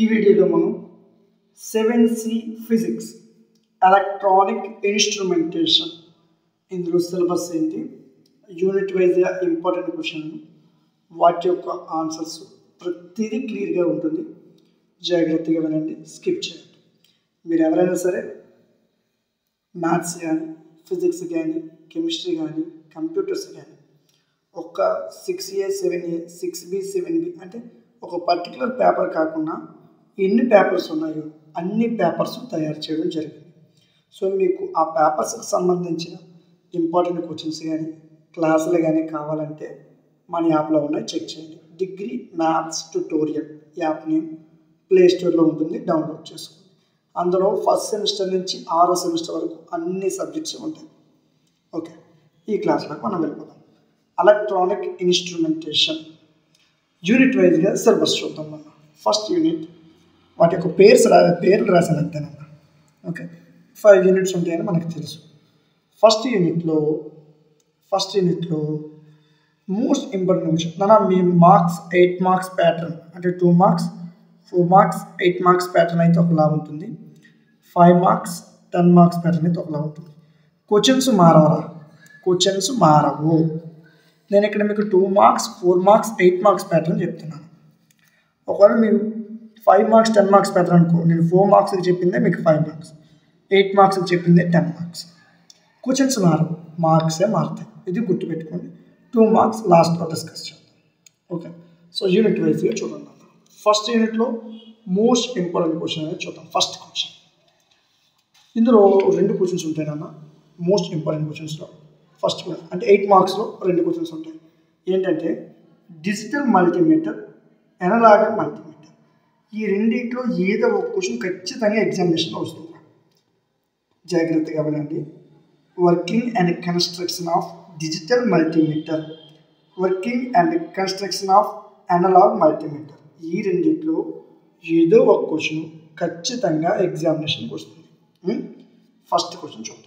ఈ వీడియోలో మనం seven C physics electronic instrumentation ఇందులో సిలబస్ ఏంటి యూనిట్ వైజ్గా ఇంపార్టెంట్ క్వశ్చన్ వాటి యొక్క ఆన్సర్స్ ప్రతిదీ క్లియర్గా ఉంటుంది జాగ్రత్తగా వినండి స్కిప్ చేయండి మీరు ఎవరైనా సరే మ్యాథ్స్ కానీ ఫిజిక్స్ కానీ కెమిస్ట్రీ కానీ కంప్యూటర్స్ కానీ ఒక six A seven A six B seven B అంటే ఒక పర్టికులర్ పేపర్ కాకుండా ఎన్ని పేపర్స్ ఉన్నాయో అన్ని పేపర్స్ తయారు చేయడం జరిగింది సో మీకు ఆ పేపర్స్కి సంబంధించిన ఇంపార్టెంట్ క్వశ్చన్స్ కానీ క్లాసులు కానీ కావాలంటే మన యాప్లో ఉన్నాయి చెక్ చేయండి degree maths tutorial app name play స్టోర్లో ఉంటుంది డౌన్లోడ్ చేసుకోండి అందులో ఫస్ట్ సెమిస్టర్ నుంచి ఆరో సెమిస్టర్ వరకు అన్ని సబ్జెక్ట్స్ ఉంటాయి ఓకే ఈ క్లాస్లోకి మనం వెళ్ళిపోదాం ఎలక్ట్రానిక్ ఇన్స్ట్రుమెంటేషన్ యూనిట్ వైజ్గా సిలబస్ చూద్దాం మనం ఫస్ట్ యూనిట్ వాటి యొక్క పేర్స్ రా పేర్లు రాసిన అంతేనమ్మా ఓకే ఫైవ్ యూనిట్స్ ఉంటాయని మనకు తెలుసు ఫస్ట్ యూనిట్లో ఫస్ట్ యూనిట్లో మోస్ట్ ఇంపార్టెంట్ క్వశ్చన్ నాన్న మీ మార్క్స్ ఎయిట్ మార్క్స్ ప్యాటర్న్ అంటే two marks four marks eight marks pattern అయితే ఒకలా ఉంటుంది five marks ten marks pattern అయితే ఒకలా ఉంటుంది క్వశ్చన్స్ మారవరా క్వశ్చన్స్ మారవు నేను ఇక్కడ మీకు two marks four marks eight marks pattern చెప్తున్నాను ఒకవేళ మీరు five marks ten marks pattern అనుకో నేను ఫోర్ మార్క్స్కి చెప్పిందే మీకు ఫైవ్ మార్క్స్ ఎయిట్ మార్క్స్కి చెప్పిందే టెన్ మార్క్స్ క్వశ్చన్స్ మారవు మార్క్సే మారుతాయి ఇది గుర్తుపెట్టుకోండి టూ మార్క్స్ లాస్ట్లో డిస్కస్ చేద్దాం ఓకే సో యూనిట్ వైజ్గా చూడండి ఫస్ట్ యూనిట్లో మోస్ట్ ఇంపార్టెంట్ క్వశ్చన్ అనేది చూద్దాం ఫస్ట్ క్వశ్చన్ ఇందులో రెండు క్వశ్చన్స్ ఉంటాయి నాన్న మోస్ట్ ఇంపార్టెంట్ క్వశ్చన్స్లో ఫస్ట్ అంటే ఎయిట్ మార్క్స్లో రెండు క్వశ్చన్స్ ఉంటాయి ఏంటంటే డిజిటల్ మల్టీమీటర్ ఎనలాగ్ మల్టీమీటర్ ఈ రెండిట్లో ఏదో ఒక క్వశ్చన్ ఖచ్చితంగా ఎగ్జామినేషన్లో వస్తుంది జాగ్రత్తగా వినండి working and construction of digital multimeter working and construction of analogue multimeter ఈ రెండిట్లో ఏదో ఒక క్వశ్చన్ ఖచ్చితంగా ఎగ్జామినేషన్కి వస్తుంది ఫస్ట్ క్వశ్చన్ చూద్దాం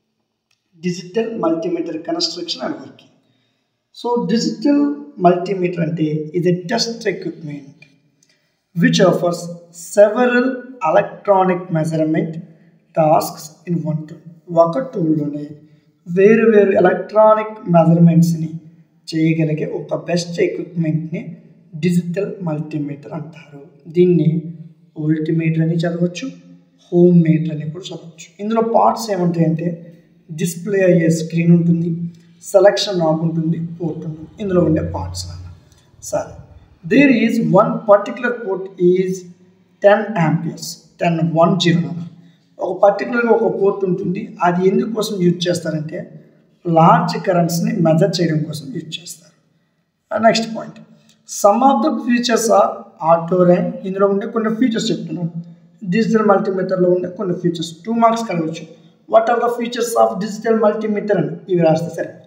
digital multimeter construction and working so digital multimeter అంటే ఇది test equipment which offers several electronic measurement tasks in one tool ఒక టూల్లోనే వేరు వేరు ఎలక్ట్రానిక్ మెజర్మెంట్స్ని చేయగలిగే ఒక బెస్ట్ ఎక్విప్మెంట్ని డిజిటల్ మల్టీమీటర్ అంటారు దీన్ని వోల్టీమీటర్ అని చదవచ్చు హోమ్ మీటర్ అని కూడా చదవచ్చు ఇందులో పార్ట్స్ ఏముంటాయంటే డిస్ప్లే అయ్యే స్క్రీన్ ఉంటుంది సెలక్షన్ నాబ్ ఉంటుంది పోర్ట్ ఉంటుంది ఇందులో ఉండే పార్ట్స్ అన్న సరే there is one particular port is ten amperes ten one zero అన్న ఒక పర్టికులర్గా ఒక పోర్ట్ ఉంటుంది అది ఎందుకోసం యూజ్ చేస్తారంటే లార్జ్ కరెంట్స్ని మెజర్ చేయడం కోసం యూజ్ చేస్తారు next point some of the features are auto range ఇందులో ఉండే కొన్ని ఫీచర్స్ చెప్తున్నాను డిజిటల్ మల్టీమీటర్లో ఉండే కొన్ని ఫీచర్స్ టూ మార్క్స్ కలవచ్చు what are the features of digital multimeter అని ఇవి రాస్తే సరిపోతుంది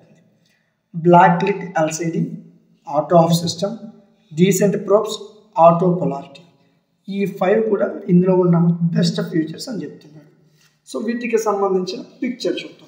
back lit LCD auto off system decent probes auto polarity ఈ ఫైవ్ కూడా ఇందులో ఉన్న బెస్ట్ ఫీచర్స్ అని చెప్తున్నాడు సో వీటికి సంబంధించిన పిక్చర్ చూద్దాం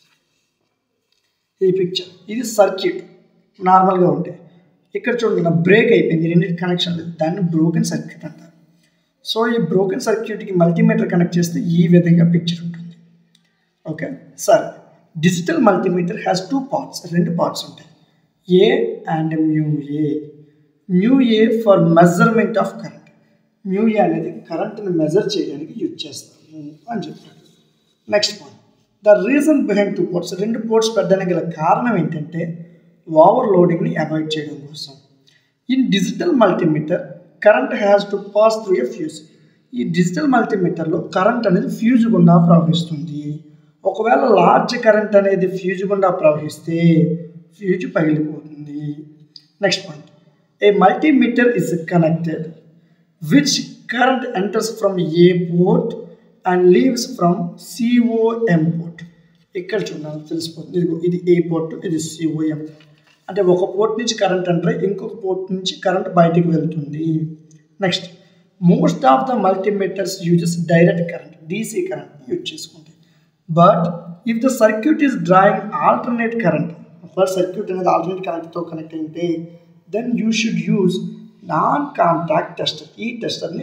ఈ పిక్చర్ ఇది సర్క్యూట్ నార్మల్గా ఉంటే ఇక్కడ చూడండి బ్రేక్ అయిపోయింది రెండింటి కనెక్షన్ లేదు దాన్ని బ్రోకెన్ సర్క్యూట్ అంటారు సో ఈ బ్రోకెన్ సర్క్యూట్కి మల్టీమీటర్ కనెక్ట్ చేస్తే ఈ విధంగా పిక్చర్ ఉంటుంది ఓకే సరే digital multimeter has two parts రెండు పార్ట్స్ ఉంటాయి A and mu A mu A for measurement of current mu A అనేది కరెంట్ని మెజర్ చేయడానికి యూజ్ చేస్తాము అని చెప్పాడు next point the reason behind two ports రెండు పోర్ట్స్ పెట్టడానికి గల కారణం ఏంటంటే ఓవర్లోడింగ్ని అవాయిడ్ చేయడం కోసం in digital multimeter current has to pass through a fuse ఈ డిజిటల్ మల్టీమీటర్లో కరెంట్ అనేది ఫ్యూజ్ గుండా ప్రవహిస్తుంది ఒకవేళ లార్జ్ కరెంట్ అనేది ఫ్యూజ్ గుండా ప్రవహిస్తే ఫ్యూజ్ పగిలిపోతుంది next point a multimeter is connected which current enters from A port and leaves from COM port ఇక్కడ చూడాలి తెలిసిపోతుంది ఇదిగో ఇది ఏ పోర్ట్ ఇది సిఓఎం అంటే ఒక పోర్ట్ నుంచి కరెంట్ అంటే ఇంకొక పోర్ట్ నుంచి కరెంట్ బయటికి వెళ్తుంది next most of the multimeters uses direct current DC current use చేసుకుంటాయి but if the circuit is drawing alternate current ఒకవేళ సర్క్యూట్ అనేది ఆల్టర్నేట్ కరెంట్తో కనెక్ట్ అయితే then you should use non contact tester ఈ టెస్టర్ని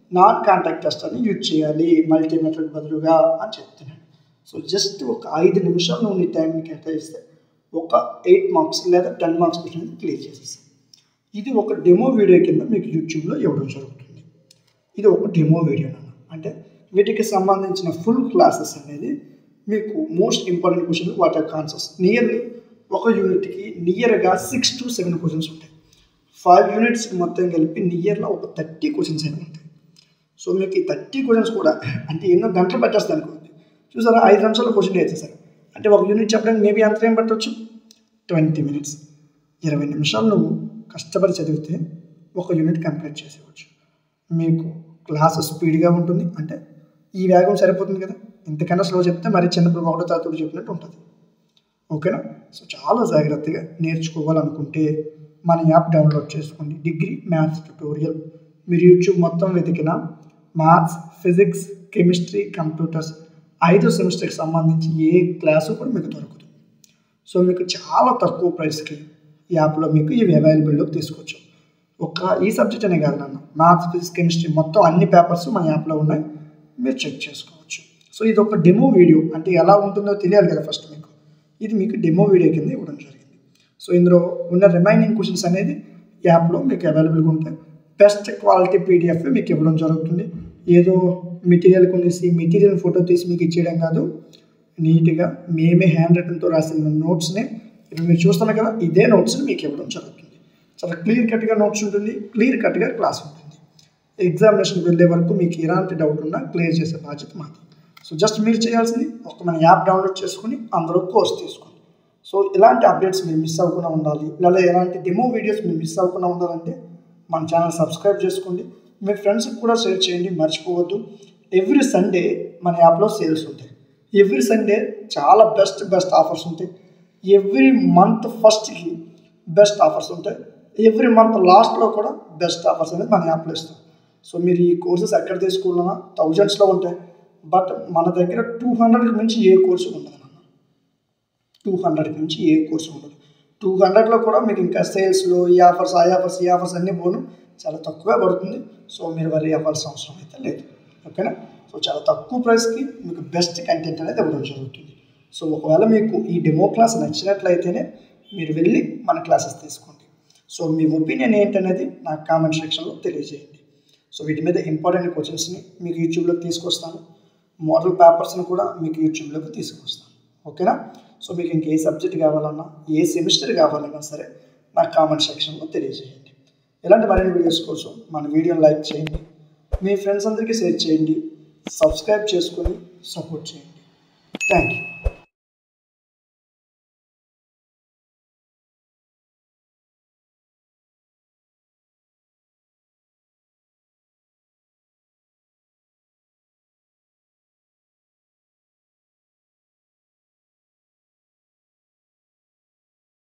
నాన్ కాంటాక్ట్ టెస్ట్ అని use చేయాలి మల్టీమీటర్కి బదులుగా అని చెప్తున్నాడు సో జస్ట్ ఒక ఐదు నిమిషాలు నువ్వు నీ టైంని కేటాయిస్తే ఒక ఎయిట్ మార్క్స్ లేదా టెన్ మార్క్స్ క్వశ్చన్ క్లియర్ చేసేసి ఇది ఒక డెమో వీడియో కింద మీకు యూట్యూబ్లో ఇవ్వడం జరుగుతుంది ఇది ఒక డెమో వీడియో నాన్న అంటే వీటికి సంబంధించిన ఫుల్ క్లాసెస్ అనేది మీకు most important question what are concepts nearly ఒక యూనిట్కి నియర్గా సిక్స్ టు సెవెన్ క్వశ్చన్స్ ఉంటాయి ఫైవ్ యూనిట్స్కి మొత్తం కలిపి నియర్లో ఒక థర్టీ క్వశ్చన్స్ అయినా ఉంటాయి సో మీకు ఈ థర్టీ క్వశ్చన్స్ కూడా అంటే ఎన్నో గంటలు పట్టేస్తాను అనుకోండి చూసారా ఐదు నిమిషాలు క్వశ్చన్ వేసేసారు అంటే ఒక యూనిట్ చెప్పడానికి మేబీ అంత ఏం పట్టవచ్చు ట్వంటీ మినిట్స్ ఇరవై నిమిషాలు నువ్వు కష్టపడి చదివితే ఒక యూనిట్ కంప్లీట్ చేసేవచ్చు మీకు క్లాస్ స్పీడ్గా ఉంటుంది అంటే ఈ వేగం సరిపోతుంది కదా ఇంతకన్నా స్లో చెప్తే మరి చిన్నప్పుడు ఒకటో తాతడు చెప్పినట్టు ఉంటుంది ఓకేనా సో చాలా జాగ్రత్తగా నేర్చుకోవాలనుకుంటే మన యాప్ డౌన్లోడ్ చేసుకోండి డిగ్రీ మ్యాథ్స్ ట్యూటోరియల్ మీరు యూట్యూబ్ మొత్తం వెతికిన మ్యాథ్స్ ఫిజిక్స్ కెమిస్ట్రీ కంప్యూటర్స్ ఐదు సెమిస్టర్కి సంబంధించి ఏ క్లాసు కూడా మీకు దొరకదు సో మీకు చాలా తక్కువ ప్రైస్కి ఈ యాప్లో మీకు ఇవి అవైలబుల్లోకి తీసుకోవచ్చు ఒక ఈ సబ్జెక్ట్ అనే కాదు నన్ను మ్యాథ్స్ ఫిజిక్స్ కెమిస్ట్రీ మొత్తం అన్ని పేపర్స్ మన యాప్లో ఉన్నాయి మీరు చెక్ చేసుకోవచ్చు సో ఇది ఒక డెమో వీడియో అంటే ఎలా ఉంటుందో తెలియాలి కదా ఫస్ట్ మీకు ఇది మీకు డెమో వీడియో కింద ఇవ్వడం జరిగింది సో ఇందులో ఉన్న రిమైనింగ్ క్వశ్చన్స్ అనేది యాప్లో మీకు అవైలబుల్గా ఉంటాయి బెస్ట్ క్వాలిటీ పీడిఎఫ్ మీకు ఇవ్వడం జరుగుతుంది ఏదో మెటీరియల్ కొనేసి మెటీరియల్ ఫోటో తీసి మీకు ఇచ్చేయడం కాదు నీట్గా మేమే హ్యాండ్ రిటన్తో రాసిన నోట్స్ని ఇప్పుడు మీరు చూస్తున్నారు కదా ఇదే నోట్స్ని మీకు ఇవ్వడం జరుగుతుంది చాలా క్లియర్ కట్గా నోట్స్ ఉంటుంది క్లియర్ కట్గా క్లాస్ ఉంటుంది ఎగ్జామినేషన్ వెళ్ళే వరకు మీకు ఎలాంటి డౌట్ ఉన్నా క్లియర్ చేసే బాధ్యత మాది సో జస్ట్ మీరు చేయాల్సింది ఒక మన యాప్ డౌన్లోడ్ చేసుకుని అందులో కోర్స్ తీసుకోండి సో ఇలాంటి అప్డేట్స్ మీరు మిస్ అవ్వకుండా ఉండాలి లేదా ఎలాంటి డెమో వీడియోస్ మీరు మిస్ అవ్వకుండా ఉండాలంటే మన ఛానల్ సబ్స్క్రైబ్ చేసుకోండి మీ ఫ్రెండ్స్కి కూడా షేర్ చేయండి మర్చిపోవద్దు ఎవ్రీ సండే మన యాప్లో సేల్స్ ఉంటాయి ఎవ్రీ సండే చాలా బెస్ట్ బెస్ట్ ఆఫర్స్ ఉంటాయి ఎవ్రీ మంత్ ఫస్ట్కి బెస్ట్ ఆఫర్స్ ఉంటాయి ఎవ్రీ మంత్ లాస్ట్లో కూడా బెస్ట్ ఆఫర్స్ అనేది మన యాప్లో ఇస్తాం సో మీరు ఈ కోర్సెస్ ఎక్కడ తీసుకోవాలన్నా థౌజండ్స్లో ఉంటాయి బట్ మన దగ్గర టూ హండ్రెడ్కి మించి ఏ కోర్సు ఉండదు అన్న టూ హండ్రెడ్కి మించి ఏ కోర్సు ఉండదు టూ హండ్రెడ్లో కూడా మీకు ఇంకా సేల్స్లో ఈ ఆఫర్స్ ఆ ఆఫర్స్ ఈ ఆఫర్స్ అన్నీ పోను చాలా తక్కువే పడుతుంది సో మీరు వరి అవ్వాల్సిన అవసరం అయితే లేదు ఓకేనా సో చాలా తక్కువ ప్రైస్కి మీకు బెస్ట్ కంటెంట్ అనేది ఇవ్వడం జరుగుతుంది సో ఒకవేళ మీకు ఈ డెమో క్లాస్ నచ్చినట్లయితేనే మీరు వెళ్ళి మన క్లాసెస్ తీసుకోండి సో మీ ఒపీనియన్ ఏంటనేది నాకు కామెంట్ సెక్షన్లో తెలియజేయండి సో వీటి మీద ఇంపార్టెంట్ క్వశ్చన్స్ని మీకు యూట్యూబ్లోకి తీసుకొస్తాను మోడల్ పేపర్స్ని కూడా మీకు యూట్యూబ్లోకి తీసుకొస్తాను ఓకేనా సో మీకు ఇంకే సబ్జెక్ట్ కావాలన్నా ఏ సెమిస్టర్ కావాలన్నా సరే నాకు కామెంట్ సెక్షన్లో తెలియజేయండి ఇలాంటి మరిన్ని వీడియోస్ కోసం మన వీడియోని లైక్ చేయండి మీ ఫ్రెండ్స్ అందరికీ షేర్ చేయండి సబ్స్క్రైబ్ చేసుకొని సపోర్ట్ చేయండి థ్యాంక్ యూ